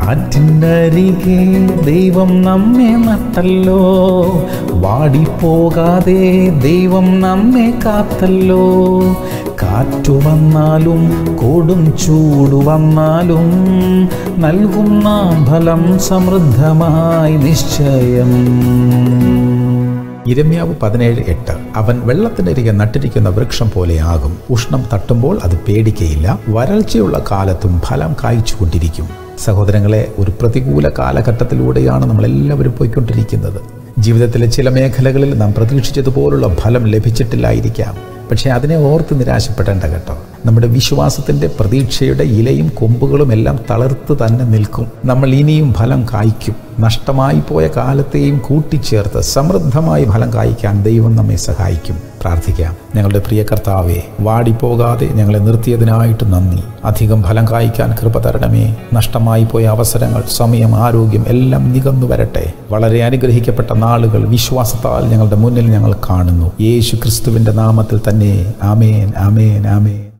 ആറ്റിനരികെ ദൈവം നമ്മെ നട്ടല്ലോ വാടിപ്പോകാതെ ദൈവം നമ്മെ കാത്തല്ലോ കാറ്റു വന്നാലും കൊടും ചൂട് വന്നാലും നൽകും നാം ഫലം സമൃദ്ധമായി നിശ്ചയം ഇരമ്യാവ് പതിനേഴ് എട്ട് അവൻ വെള്ളത്തിനരികെ നട്ടിരിക്കുന്ന വൃക്ഷം പോലെയാകും ഉഷ്ണം തട്ടുമ്പോൾ അത് പേടിക്കയില്ല വരൾച്ചയുള്ള കാലത്തും ഫലം കായ്ച്ചുകൊണ്ടിരിക്കും സഹോദരങ്ങളെ ഒരു പ്രതികൂല കാലഘട്ടത്തിലൂടെയാണ് നമ്മളെല്ലാവരും പോയിക്കൊണ്ടിരിക്കുന്നത് ജീവിതത്തിലെ ചില മേഖലകളിൽ നാം പ്രതീക്ഷിച്ചതുപോലുള്ള ഫലം ലഭിച്ചിട്ടില്ലായിരിക്കാം പക്ഷേ അതിനെ ഓർത്ത് നിരാശപ്പെടേണ്ട കേട്ടോ നമ്മുടെ വിശ്വാസത്തിൻ്റെ പ്രതീക്ഷയുടെ ഇലയും കൊമ്പുകളും എല്ലാം തളർത്ത് തന്നെ നിൽക്കും നമ്മൾ ഇനിയും ഫലം കായ്ക്കും നഷ്ടമായി പോയ കാലത്തെയും കൂട്ടിച്ചേർത്ത് സമൃദ്ധമായി ഫലം കായ്ക്കാൻ ദൈവം നമ്മെ സഹായിക്കും പ്രാർത്ഥിക്കാം ഞങ്ങളുടെ പ്രിയ കർത്താവെ വാടിപ്പോകാതെ ഞങ്ങളെ നിർത്തിയതിനായിട്ട് നന്ദി അധികം ഫലം കായ്ക്കാൻ കൃപ തരണമേ നഷ്ടമായി പോയ അവസരങ്ങൾ സമയം ആരോഗ്യം എല്ലാം നികന്നു വരട്ടെ വളരെ അനുഗ്രഹിക്കപ്പെട്ട നാളുകൾ വിശ്വാസത്താൽ ഞങ്ങളുടെ മുന്നിൽ ഞങ്ങൾ കാണുന്നു യേശു ക്രിസ്തുവിൻ്റെ നാമത്തിൽ തന്നെ ആമേൻ ആമേൻ ആമേൻ